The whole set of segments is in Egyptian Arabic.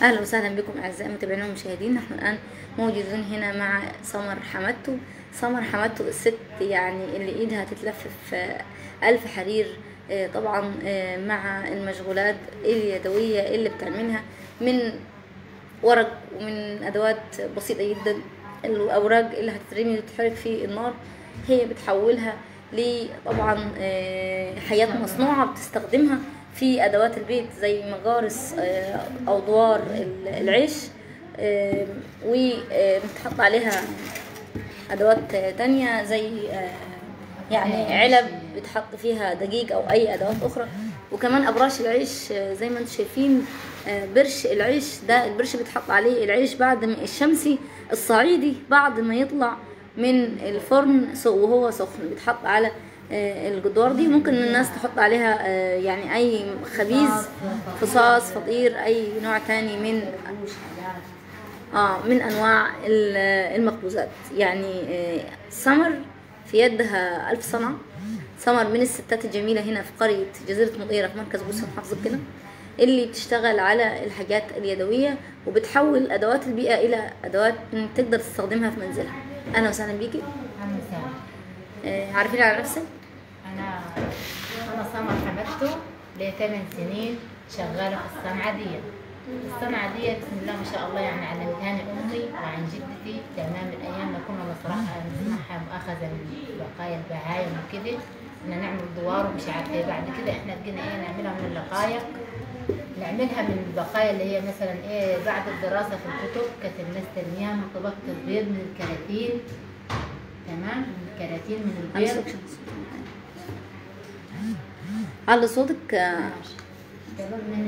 اهلا وسهلا بكم اعزائي متابعينا ومشاهدين نحن الان موجودين هنا مع سمر حمدتو سمر حمدتو الست يعني اللي ايدها تتلف في الف حرير آه، طبعا آه، مع المشغولات اليدويه اللي بتعملها من ورق ومن ادوات بسيطه جدا الاوراق اللي هتترمي وتتحرك في النار هي بتحولها لطبعا آه، حاجات مصنوعه بتستخدمها في ادوات البيت زي مجارس آه، او دوار ال- العيش آه، وبتحط عليها ادوات آه، تانية زي آه، يعني علب بتحط فيها دقيق او اي ادوات اخرى وكمان ابراش العيش آه، زي ما انتم شايفين آه، برش العيش ده البرش بيتحط عليه العيش بعد ما الشمسي الصعيدي بعد ما يطلع من الفرن سو- وهو سخن بيتحط على آه، الجدار دي ممكن الناس تحط عليها آه، يعني اي خبيز فصاص فطير اي نوع تاني من اه من انواع ال- المخبوزات يعني آه، سمر في يدها الف صنعه سمر من الستات الجميله هنا في قريه جزيره مطيره في مركز بوسه محافظه كده اللي بتشتغل على الحاجات اليدويه وبتحول ادوات البيئه الى ادوات تقدر تستخدمها في منزلها اهلا وسهلا بيكي أهلا وسهلا آه، عارفين على نفسك أنا أنا سمر حمدته لي ثمان سنين شغالة في الصنعة دي الصنعة دي بسم الله ما شاء الله يعني علمتهاني أمي وعن جدتي تمام من أيام ما كنا نصرعها نسمعها مؤاخذة من بقايا البهايم وكده إن نعمل دوار ومش عارفة إيه بعد كده إحنا لقينا إيه نعملها من اللقايق نعملها من البقايا اللي هي مثلا إيه بعد الدراسة في الكتب كانت الناس ترميها من طبقة البيض من الكراتين تمام من الكراتين من البيض على صوتك آه، تمام من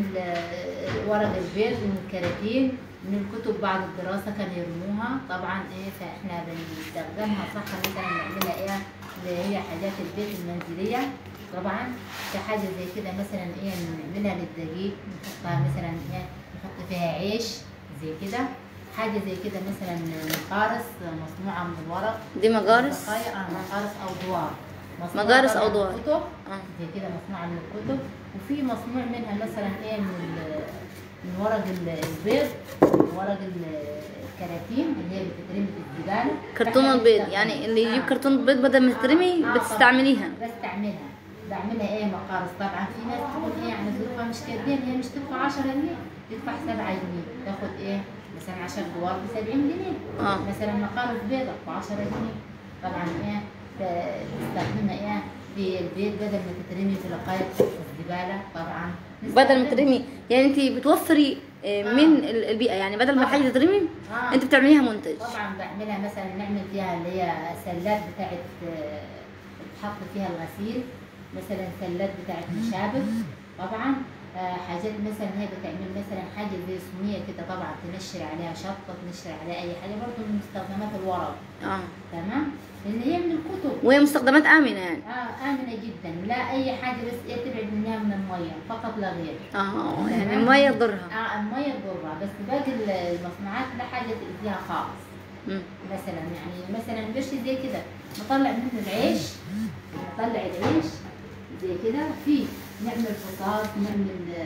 ال- ورق البيض من الكراتين من الكتب بعد الدراسة كانوا يرموها طبعا ايه فاحنا بنستخدمها صح مثلا نعملها ايه اللي هي حاجات البيت المنزلية طبعا في حاجة زي كده مثلا ايه نعملها للدقيق نحطها مثلا ايه نحط فيها عيش زي كده حاجة زي كده مثلا مقارص مصنوعة من الورق دي مجارس بقايا اه مقارص او دوار مصنوعة مجارس طبعاً أو من دوار. الكتب آه. زي كده مصنوعة من الكتب وفي مصنوع منها مثلا ايه من ال- من ورق ال- البيض ورق ال- الكراتين اللي هي بتترمي في الزبالة كرتون فإحنا البيض بنستخدم- يعني اللي يجيب آه. كرتون البيض بدل ما ترمي آه، طبعاً. بتستعمليها بستعملها بعملها ايه مقارص طبعا في ناس تقول ايه يعني ظروفها مش كاتبين هي مش تدفع 10 جنيه تدفع 7 جنيه تاخد ايه مثلا 10 دوار ب 70 جنيه آه. مثلا مقارص بيضة ب 10 جنيه طبعا ايه بتستخدمها ايه في البيت بدل ما تترمي في لقاية في الزبالة طبعا بدل ما نستخدمها. ترمي يعني انت بتوفري آه، من ال- البيئه يعني بدل ما الحاجه تترمي آه. انت بتعمليها منتج طبعا بعملها مثلا نعمل فيها اللي هي سلات بتاعت آه، تحط فيها الغسيل مثلا سلات بتاعت مشابك طبعا آه، حاجات مثلا هي بتعمل مثلا حاجه زي صينيه كده طبعا تنشر عليها شطه تنشر عليها اي حاجه برضه من مستخدمات الورق اه تمام اللي هي من الكتب وهي مستخدمات امنه يعني اه امنه جدا لا اي حاجه بس ايه تبعد منها من الميه فقط لا غير اه يعني الميه تضرها اه الميه تضرها بس باقي المصنوعات لا حاجه تاذيها خالص مم. مثلا يعني مثلا برش زي كده نطلع منه العيش نطلع العيش زي كده في نعمل فصاص نعمل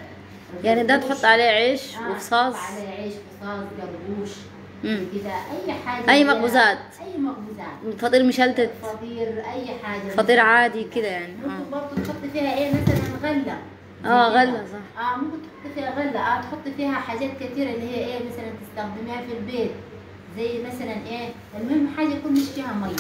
آه، يعني ده قرقوش. تحط عليه عيش آه، وفصاص نحط عليه عيش فصاص قرقوش مم. زي كده اي حاجه أي فيها- مخبوزات. اي مخبوزات فطير مشلتت فطير اي حاجه فطير عادي كده يعني ممكن اه برضه تحط فيها ايه مثلا غله زي اه كده. غله صح اه ممكن تحط فيها غله اه تحط فيها حاجات كتيره اللي هي ايه مثلا تستخدميها في البيت زي مثلا ايه المهم حاجه يكون مش فيها ميه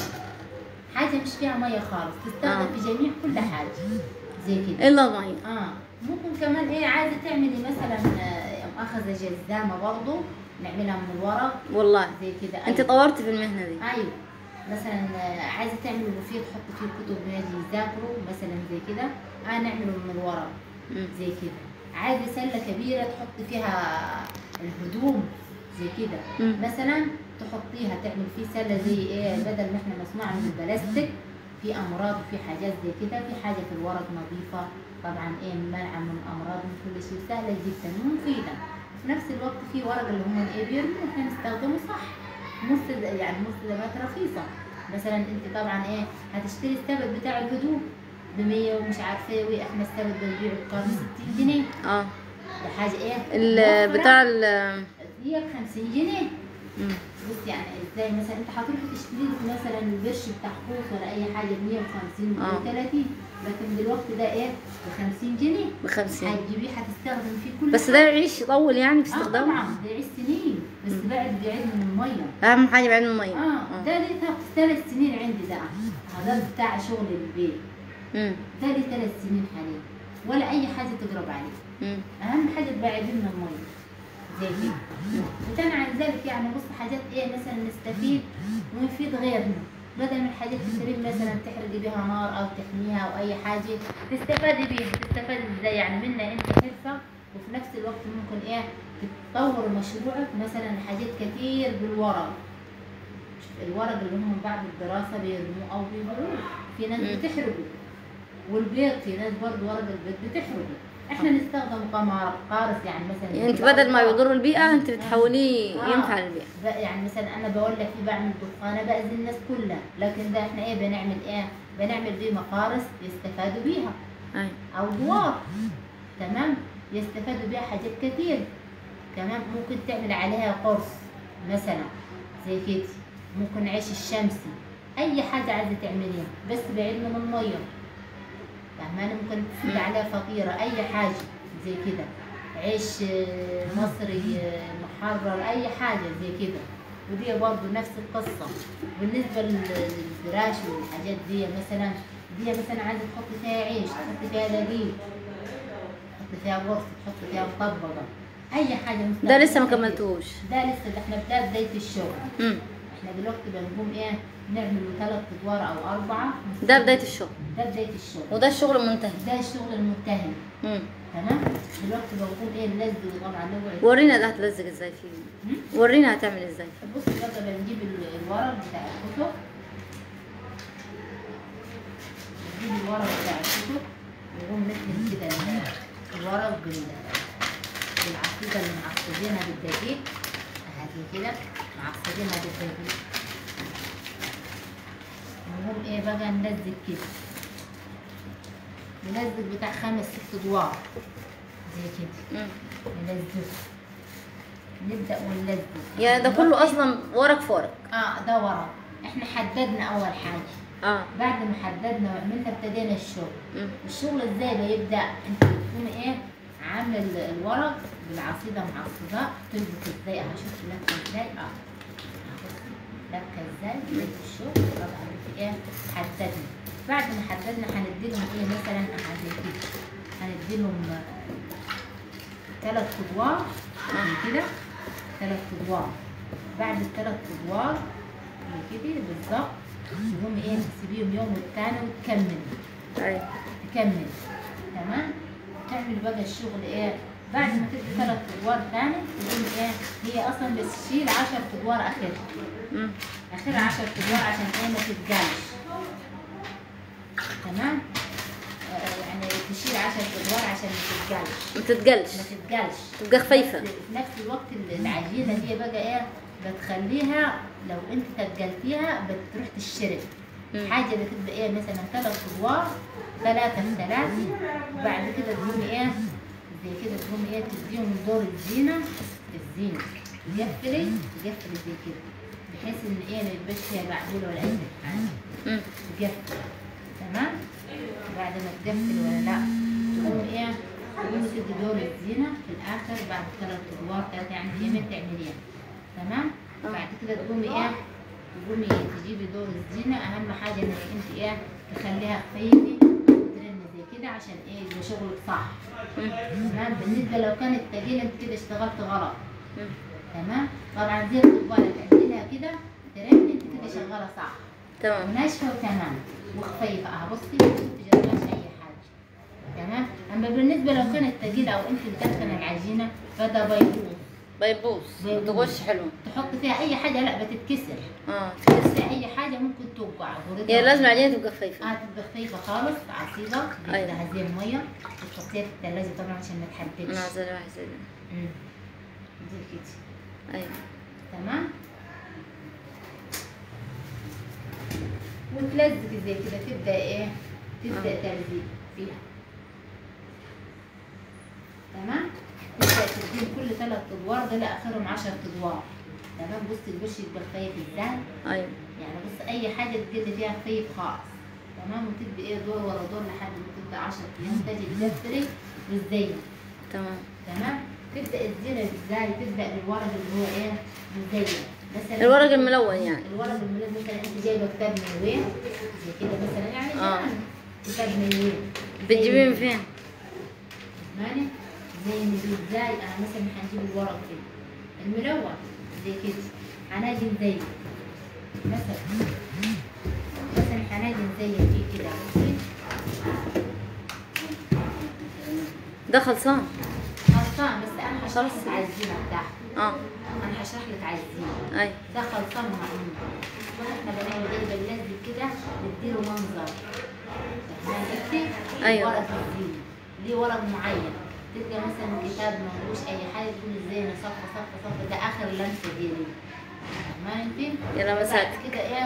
حاجه مش فيها ميه خالص تستخدم آه. في جميع كل حاجه زي كده الا الميه اه ممكن كمان ايه عايزه تعملي مثلا آه، مؤاخذه جزامه برضه نعملها من الورق والله زي كده انت أيوة. طورتي في المهنه دي ايوه مثلا آه، عايزه تعملي بوفيه تحط فيه كتب يجي يذاكروا مثلا زي كده اه نعمله من الورق مم. زي كده عايزه سله كبيره تحط فيها الهدوم زي كده مم. مثلا تحطيها تعمل فيه سله زي ايه بدل ما احنا مصنوعه من البلاستيك في امراض وفي حاجات زي كده في حاجه في الورق نظيفه طبعا ايه منعه من امراض من كل شيء سهله جدا ومفيده في نفس الوقت في ورق اللي هم الايه بيرموا احنا نستخدمه صح مستد يعني مستلزمات رخيصه مثلا انت طبعا ايه هتشتري السبت بتاع الهدوم ب 100 ومش عارفه ايه واحنا السبت بنبيعه بقرن 60 جنيه اه ده حاجه ايه ال- موفرة. بتاع ال هي ب 50 جنيه مم. بص يعني ازاي مثلا انت هتروح تشتري لك مثلا البرش بتاع خوخ ولا اي حاجه ب 150 آه. 130 لكن دلوقتي ده ايه ب 50 جنيه بخمسين هتجيبيه هتستخدم فيه كل بس ده يعيش يطول يعني في اه استخدامه طبعا ده يعيش سنين بس بعد بيعيد من الميه اهم حاجه بعين الميه اه ده ليه ثلاث سنين عندي ده هذا بتاع شغل البيت مم. ده ليه ثلاث سنين حاليا ولا اي حاجه تقرب عليه مم. اهم حاجه تبعد من الميه زي كده وكان عن ذلك يعني بص حاجات ايه مثلا نستفيد ونفيد غيرنا بدل من حاجات تشتري مثلا تحرقي بيها نار او تحميها او اي حاجه تستفادي بيها تستفادي ازاي يعني منها انت حرفه وفي نفس الوقت ممكن ايه تطور مشروعك مثلا حاجات كتير بالورق شوف الورق اللي هم بعد الدراسه بيرموه او بيبيعوه في ناس مم. بتحرقه والبيض في ناس برضه ورق البيض بتحرقه احنا نستخدم قمر قارص يعني مثلا يعني انت بدل ما يضر البيئه انت بتحوليه آه. ينفع للبيئه بقى يعني مثلا انا بقول لك في بعمل دخانه باذي الناس كلها لكن ده احنا ايه بنعمل ايه بنعمل بيه مقارص يستفادوا بيها اي او دوار تمام يستفادوا بيها حاجات كتير كمان ممكن تعمل عليها قرص مثلا زي كده ممكن عيش الشمسي اي حاجه عايزه تعمليها بس بعيد من الميه فاهماني ممكن تسيب عليها فطيره اي حاجه زي كده عيش آه، مصري آه، محرر اي حاجه زي كده ودي برضه نفس القصه بالنسبه لل- للفراش والحاجات دي مثلا دي مثلا عايزه تحط فيها عيش تحط فيها دقيق تحط فيها ورص تحط فيها مطبقه اي حاجه ده لسه ما مستخدمة كده. كملتوش ده لسه ده احنا بدايه بدايه الشغل مم. احنا دلوقتي بنقوم ايه نعمل ثلاث ادوار او اربعه ده بدايه الشغل ده بدايه الشغل وده الشغل المنتهي ده الشغل المتهم مم. تمام دلوقتي بقوم ايه اللزق طبعا نوع ورينا ده هتلزق ازاي فيه ورينا هتعمل ازاي بص بقى بنجيب ال- الورق بتاع الكتب نجيب الورق بتاع الكتب ونقوم نكتب كده ال- الورق بال بالعصيدة اللي معصبينها بالدقيق هاتي كده معصبينها بالدقيق ونقوم ايه بقى نلزق كده نلزق بتاع خمس ست ادوار زي كده مم. نلزق نبدأ ونلزق يعني ده كله اصلا ورق في ورق اه ده ورق احنا حددنا اول حاجه اه بعد ما حددنا وعملنا ابتدينا الشغل مم. الشغل ازاي بيبدا انت بتكون ايه عامل الورق بالعصيده معصبه تلبس ازاي هشوف لك ازاي اه بصي، لابكه ازاي بدايه الشغل طبعا في ايه حددنا بعد ما حددنا هنديلهم ايه مثلا حاجه كده هنديلهم ثلاث ادوار زي كده ثلاث ادوار بعد الثلاث ادوار زي كده بالظبط تقوم ايه تسيبيهم يوم والتاني وتكمل اي تكمل تمام تعمل بقى الشغل ايه بعد ما تدي ثلاث ادوار تاني تقوم ايه هي اصلا بتشيل 10 ادوار اخرها مم. اخرها 10 ادوار عشان ايه ما تتقالش تمام آه، يعني تشيل 10 ادوار عشان ما تتقالش ما تتقلش ما تتقالش تبقى خفيفه بس في نفس الوقت العجينه دي بقى ايه بتخليها لو انت تقلتيها بتروح تشرب مم. حاجه بتبقى ايه مثلا ثلاث ادوار ثلاثه في ثلاثه وبعد كده تقومي ايه زي كده تقومي ايه تديهم دور الزينه الزينه تقفلي تقفلي زي كده بحيث ان ايه ما يبقاش فيها معدول ولا اي حاجه مم. تقفل تمام بعد ما تقفل ولا لا تقوم ايه تقوم تدي دور الزينه في الاخر بعد ثلاث ادوار ثلاثه يعني في يومين تعمليها تمام بعد كده تقومي ايه تقومي تجيبي دور الزينه اهم حاجه انك انت ايه تخليها خفيفه ترن زي كده عشان ايه يبقى شغلك صح مم. تمام بالنسبه لو كانت ثقيله انت كده اشتغلت غلط مم. تمام طبعا زي الطباله تعمليها كده ترن انت كده شغاله صح تمام وناشفه وتمام وخفيفه اه بصي ما تجربهاش اي حاجه تمام اما بالنسبه لو كانت ثقيله او انت مدخنه العجينه فده بيبوظ بيبوظ ما بيبوظ. تقولش حلو تحط فيها اي حاجه لا بتتكسر اه بس اي حاجه ممكن توقع غريبة. هي لازم العجينه تبقى خفيفه اه تبقى خفيفه خالص عصيده أيوة. بدها زي الميه وتحطيها في الثلاجه طبعا عشان ما تحددش انا عايزه واحد زي ده مم. زي كده ايوه تمام وتلزق زي كده تبدا ايه تبدا آه. تلزيق فيها تمام ثلاث ادوار ده لا اخرهم 10 ادوار تمام بص البرش يبقى خفيف ازاي ايوه يعني بص اي حاجه تقل فيها خفيف خالص تمام وتدي ايه دور ورا دور لحد ما تبدا 10 ايام تجي تدفري والزين تمام تمام تبدا الزينه ازاي تبدا بالورق اللي هو ايه مزين مثلا الورق الملون يعني الورق الملون مثلا انت جايبه كتاب من وين زي كده مثلا يعني آه. زمان. كتاب من وين بتجيبيه من فين؟ ماني زي ما دي ازاي انا مثلا هنجيب الورق كده الملون زي كده هنجي زي مثلا مثلا هنجي زي فيه كده بصي ده خلصان خلصان بس انا هشرح خلاص. لك على الزينه بتاعته اه انا هشرح لك على الزينه ايوه ده خلصان معمول واحنا بنعمل ايه بننزل كده نديله منظر فاهمين انت؟ أيوة. ورق الزينه ليه ورق معين تلقى مثلا كتاب ما فيهوش اي حاجه تقول ازاي صفحه صفحه صفحه ده اخر لمسه دي ليه فاهمين انت؟ يا لمسات. بعد كده ايه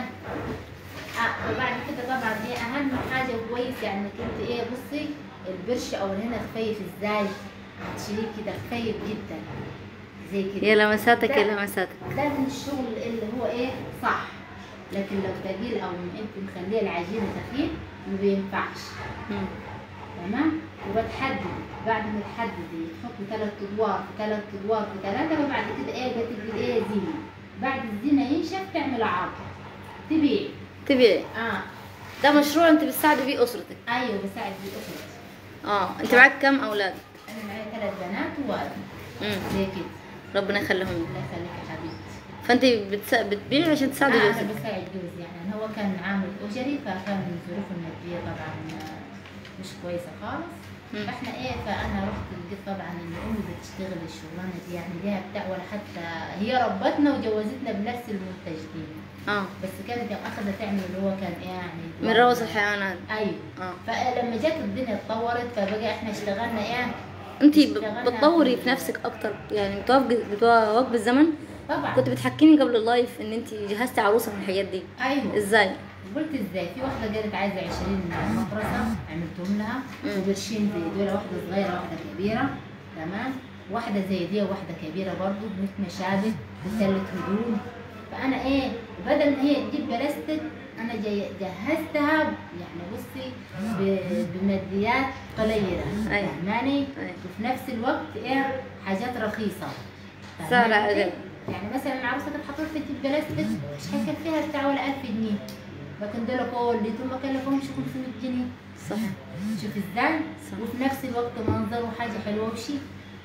اه وبعد كده طبعا ايه اهم حاجه كويس يعني انك انت ايه بصي البرش او هنا خفيف ازاي هتشيليه كده خفيف جدا زي كده يا لمساتك ده- يا لمساتك ده من الشغل اللي هو ايه صح لكن لو تقيل او انت مخليه العجينه خفيف ما بينفعش مم. تمام وبتحدد بعد ما تحددي تحطي ثلاث ادوار في ثلاث ادوار في ثلاثه وبعد كده ايه بتدي ايه زينه بعد الزينه ينشف تعمل عرض تبيع تبيعي اه ده مشروع انت بتساعدي بيه اسرتك ايوه بساعد في اسرتي اه انت معاك كم اولاد انا معايا ثلاث بنات وولد مم. زي كده ربنا يخليهم لك. الله يخليك يا حبيبتي فانت بتس... بتبيعي عشان تساعدي آه جوزك انا بساعد جوزي يعني هو كان عامل اجري فكان ظروفه الماديه طبعا آه، مش كويسه خالص مم. فاحنا ايه فانا رحت لقيت طبعا ان امي بتشتغل الشغلانه دي يعني ليها بتاع ولا حتى هي ربتنا وجوزتنا بنفس المنتج دي اه بس كانت يوم اخذت تعمل اللي هو كان ايه يعني من روث الحيوانات ايوه اه فلما جت الدنيا اتطورت فبقى احنا اشتغلنا ايه انت اشتغلنا بتطوري في- في نفسك اكتر يعني بتواجبي بتواجبي الزمن طبعا كنت بتحكيني قبل اللايف ان انت جهزتي عروسه من الحاجات دي ايوه ازاي قلت ازاي في واحده قالت عايزه 20 مطرسه عملتهم لها مم. وبرشين زي دول واحده صغيره واحده كبيره تمام واحده زي دي وواحده كبيره برضو مثل مشابه وسله هدوم فانا ايه بدل ما هي تجيب بلاستيك انا جاي جهزتها يعني بصي ب- بماديات قليله أيوة. فاهماني أيوة. وفي نفس الوقت ايه حاجات رخيصه سعر فاهماني؟ أقل. يعني مثلا العروسه كانت حطيت في تجيب بلاستيك مش هيكفيها بتاع ولا 1000 جنيه لكن دول كلهم ما كلفهمش 500 جنيه صح شوف ازاي صح. وفي نفس الوقت منظره حاجه حلوه وشيك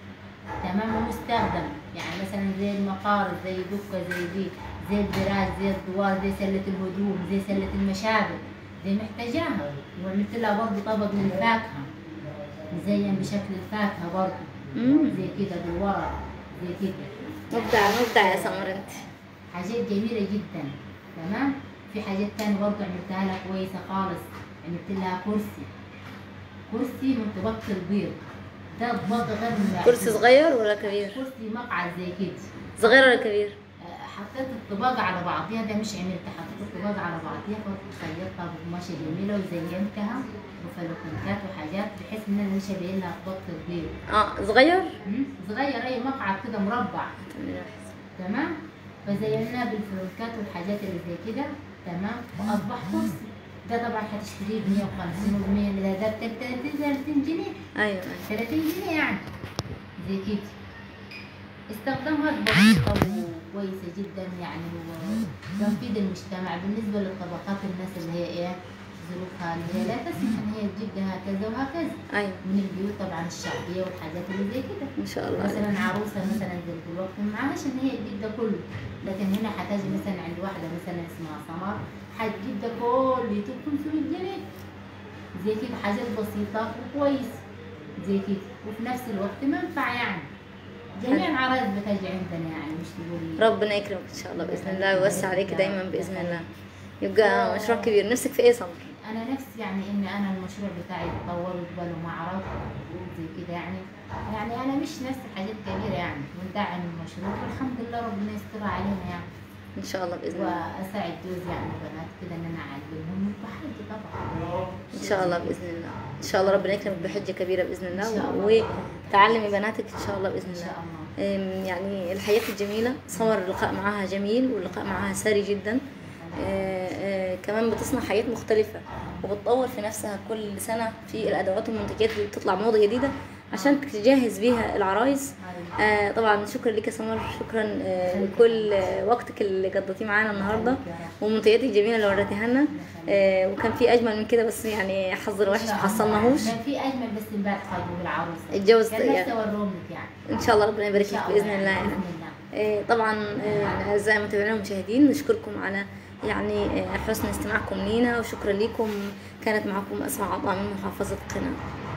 تمام ومستخدم يعني مثلا زي المقارض زي دكه زي دي زي الدراج زي الدوار زي سله الهدوم زي سله المشابك زي محتاجاها وعملت لها برضه طبق من الفاكهه مزين بشكل الفاكهه برضه مم. زي كده بالورق زي كده مبدع مبدع يا سمر انت حاجات جميلة جدا تمام في حاجات تانية برضه عملتها لها كويسة خالص عملت لها كرسي كرسي من طبقة البيض ده طبقة غير معقولة. كرسي صغير ولا كبير كرسي مقعد زي كده صغير ولا كبير آه، حطيت الطباقة على بعضيها ده مش عملتها حطيت الطباقة على بعضيها برضه خيطتها بقماشة جميلة وزينتها بفلوكنكات وحاجات بحيث ان انا مش ابين لها طبقة البيض اه صغير مم؟ صغير اي مقعد كده مربع تمام فزيناه بالفلوكات والحاجات اللي زي كده تمام واصبح كرسي ده طبعا هتشتريه ب 150 و 100 ده ده ب 30 جنيه ايوه 30 جنيه يعني زي كده استخدامها بسيطة وكويسة جدا يعني وتنفيذ المجتمع بالنسبة للطبقات الناس اللي هي ايه ظروفها اللي هي لا تسمح ان هي تجيب ده هكذا وهكذا ايوه من البيوت طبعا الشعبية والحاجات اللي زي كده ما شاء الله مثلا عروسه مثلا زي دلوقتي معهاش ان هي تجيب ده كله لكن هنا هتجي مثلا عند واحده مثلا اسمها سمر هتجيب ده كله يجيب 500 جنيه زي كده حاجات بسيطه وكويس زي كده وفي نفس الوقت منفع يعني جميع العرايس بتجي عندنا يعني مش تقولي ربنا يكرمك ان شاء الله باذن الله ويوسع عليك دايما باذن الله يبقى مشروع كبير نفسك في ايه سمر انا نفسي يعني ان انا المشروع بتاعي يتطور ويقبله معرض زي كده يعني يعني انا مش نفس حاجات كبيره يعني وندعم المشروع والحمد لله ربنا يستر علينا يعني ان شاء الله باذن الله واساعد جوزي يعني وبنات كده ان انا اعلمهم وبحاجه طبعا ان شاء الله باذن الله ان شاء الله ربنا يكرمك بحجه كبيره باذن إن شاء الله الله. وتعلمي بناتك ان شاء الله باذن ان شاء الله الله آم، يعني الحياة كانت جميلة سمر اللقاء معاها جميل واللقاء معاها ساري جدا آه، آه، كمان بتصنع حاجات مختلفة وبتطور في نفسها كل سنة في الأدوات والمنتجات اللي بتطلع موضة جديدة عشان تجهز بيها العرايس آه، طبعا شكرا لك يا سمر شكرا آه، لكل آه، وقتك اللي قضيتيه معانا النهارده والمنتجات الجميله اللي وريتيها لنا آه، وكان في اجمل من كده بس يعني حظنا وحش ما حصلناهوش كان في اجمل بس امبارح طيب بالعروس اتجوز كان يعني لسه ورهم لك يعني ان شاء الله ربنا يبارك إن شاء لك باذن الله يعني. باذن الله آه، طبعا آه، يعني اعزائي المتابعين والمشاهدين نشكركم على يعني آه، حسن استماعكم لينا وشكرا لكم كانت معكم اسماء عطاء من محافظه قنا